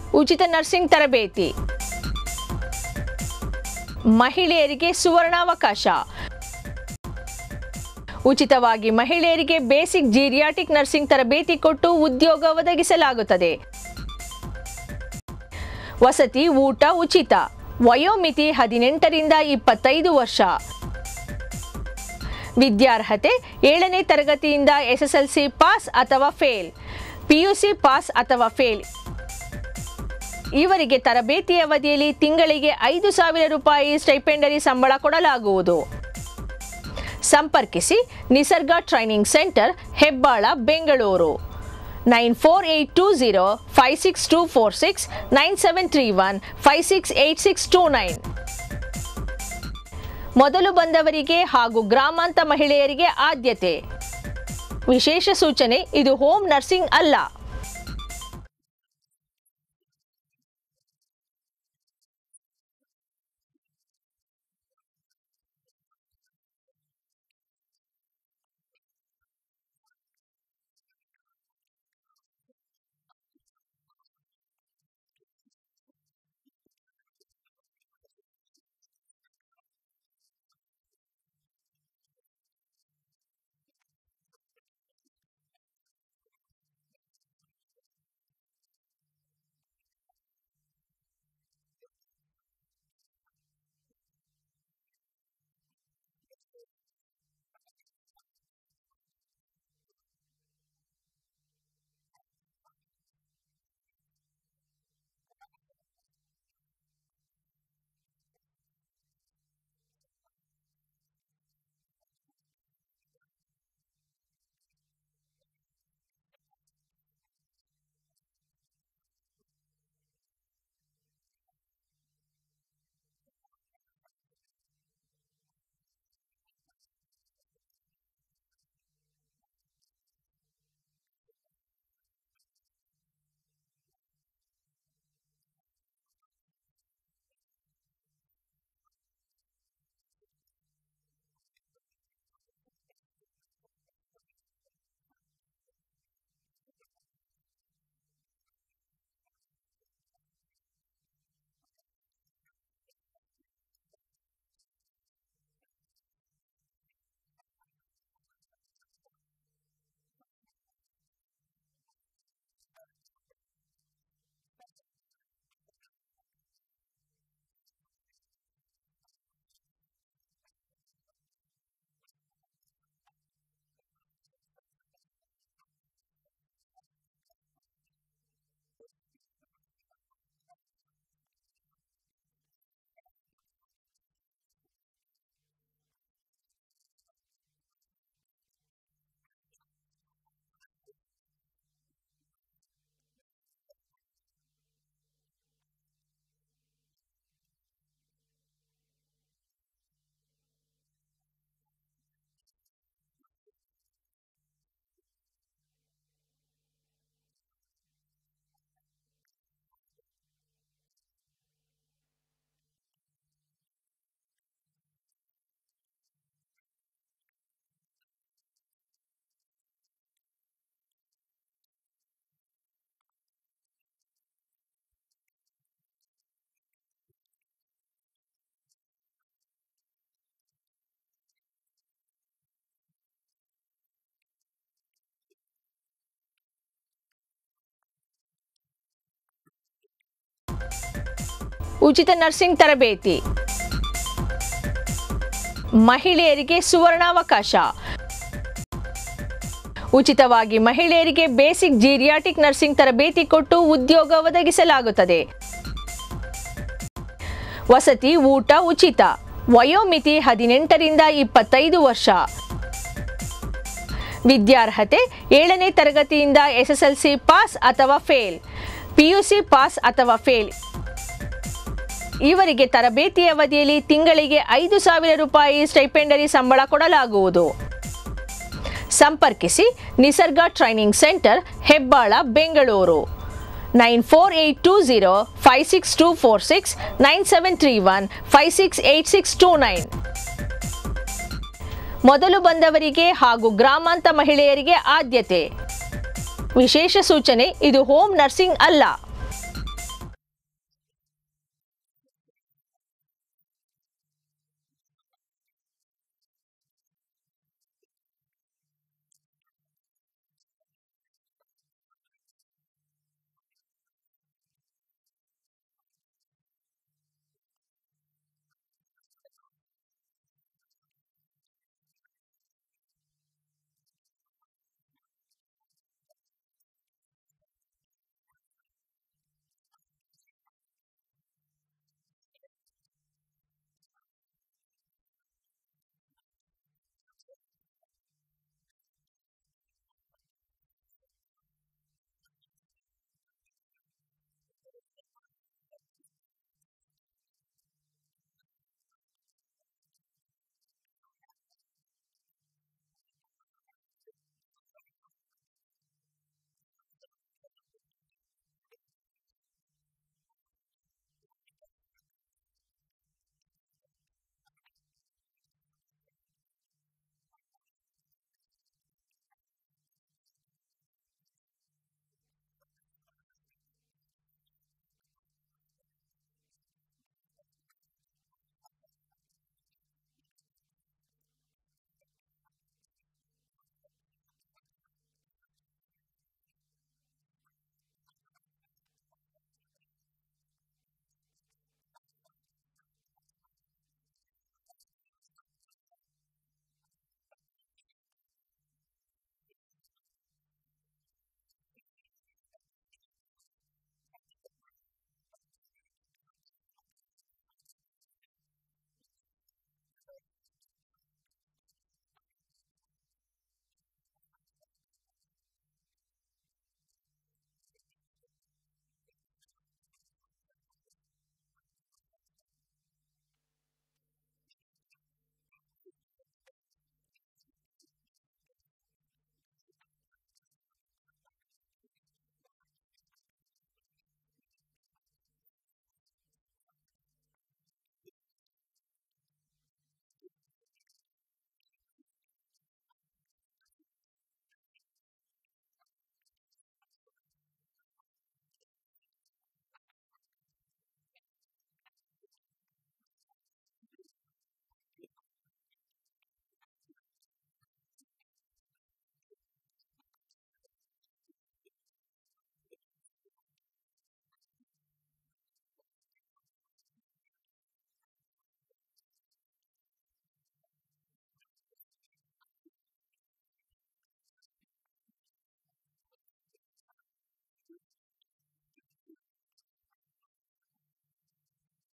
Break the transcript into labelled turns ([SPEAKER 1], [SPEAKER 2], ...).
[SPEAKER 1] ಉಚಿತ ನರ್ಸಿಂಗ್ ತರಬೇತಿ ಮಹಿಳೆಯರಿಗೆ ಸುವರ್ಣಾವಕಾಶ ಉಚಿತವಾಗಿ ಮಹಿಳೆಯರಿಗೆ ಬೇಸಿಕ್ ಜೀರಿಯಾಟಿಕ್ ನರ್ಸಿಂಗ್ ತರಬೇತಿ ಕೊಟ್ಟು ಉದ್ಯೋಗ ಒದಗಿಸಲಾಗುತ್ತದೆ ವಸತಿ ಊಟ ಉಚಿತ ವಯೋಮಿತಿ ಹದಿನೆಂಟರಿಂದ ಇಪ್ಪತ್ತೈದು ವರ್ಷ ವಿದ್ಯಾರ್ಹತೆ ಏಳನೇ ತರಗತಿಯಿಂದ ಎಸ್ಎಸ್ಎಲ್ಸಿ ಪಾಸ್ ಅಥವಾ ಫೇಲ್ ಪಿಯುಸಿ ಪಾಸ್ ಅಥವಾ ಫೇಲ್ ಇವರಿಗೆ ತರಬೇತಿ ಅವಧಿಯಲ್ಲಿ ತಿಂಗಳಿಗೆ ಐದು ಸಾವಿರ ರೂಪಾಯಿ ಸ್ಟೈಪೆಂಡರಿ ಸಂಬಳ ಕೊಡಲಾಗುವುದು ಸಂಪರ್ಕಿಸಿ Nisarga training centre Hebbal Bengaluru nine four eight two zero five six two four six nine seven three one five six eight six two nine ಮೊದಲು ಬಂದವರಿಗೆ ಹಾಗೂ ಗ್ರಾಮಾಂತ ಮಹಿಳೆಯರಿಗೆ ಆದ್ಯತೆ ವಿಶೇಷ ಸೂಚನೆ ಇದು ಹೋಮ್ ನರ್ಸಿಂಗ್ ಅಲ್ಲ ಉಚಿತ ನರ್ಸಿಂಗ್ ತರಬೇತಿ ಮಹಿಳೆಯರಿಗೆ ಸುವರ್ಣಾವಕಾಶ ಉಚಿತವಾಗಿ ಮಹಿಳೆಯರಿಗೆ ಬೇಸಿಕ್ ಜೀರಿಯಾಟಿಕ್ ನರ್ಸಿಂಗ್ ತರಬೇತಿ ಕೊಟ್ಟು ಉದ್ಯೋಗ ಒದಗಿಸಲಾಗುತ್ತದೆ ವಸತಿ ಊಟ ಉಚಿತ ವಯೋಮಿತಿ ಹದಿನೆಂಟರಿಂದ ಇಪ್ಪತ್ತೈದು ವರ್ಷ ವಿದ್ಯಾರ್ಹತೆ ಏಳನೇ ತರಗತಿಯಿಂದ ಎಸ್ಎಸ್ಎಲ್ಸಿ ಪಾಸ್ ಅಥವಾ ಫೇಲ್ ಪಿಯುಸಿ ಪಾಸ್ ಅಥವಾ ಫೇಲ್ ಇವರಿಗೆ ತರಬೇತಿ ಅವಧಿಯಲ್ಲಿ ತಿಂಗಳಿಗೆ ಐದು ಸಾವಿರ ರೂಪಾಯಿ ಸ್ಟೈಪೆಂಡರಿ ಸಂಬಳ ಕೊಡಲಾಗುವುದು ಸಂಪರ್ಕಿಸಿ Nisarga training centre Hebbal Bengaluru nine four eight two zero five six two four six nine seven three one five six eight six two nine ಮೊದಲು ಬಂದವರಿಗೆ ಹಾಗೂ ಗ್ರಾಮಾಂತ ಮಹಿಳೆಯರಿಗೆ ಆದ್ಯತೆ ವಿಶೇಷ ಸೂಚನೆ ಇದು ಹೋಮ್ ನರ್ಸಿಂಗ್ ಅಲ್ಲ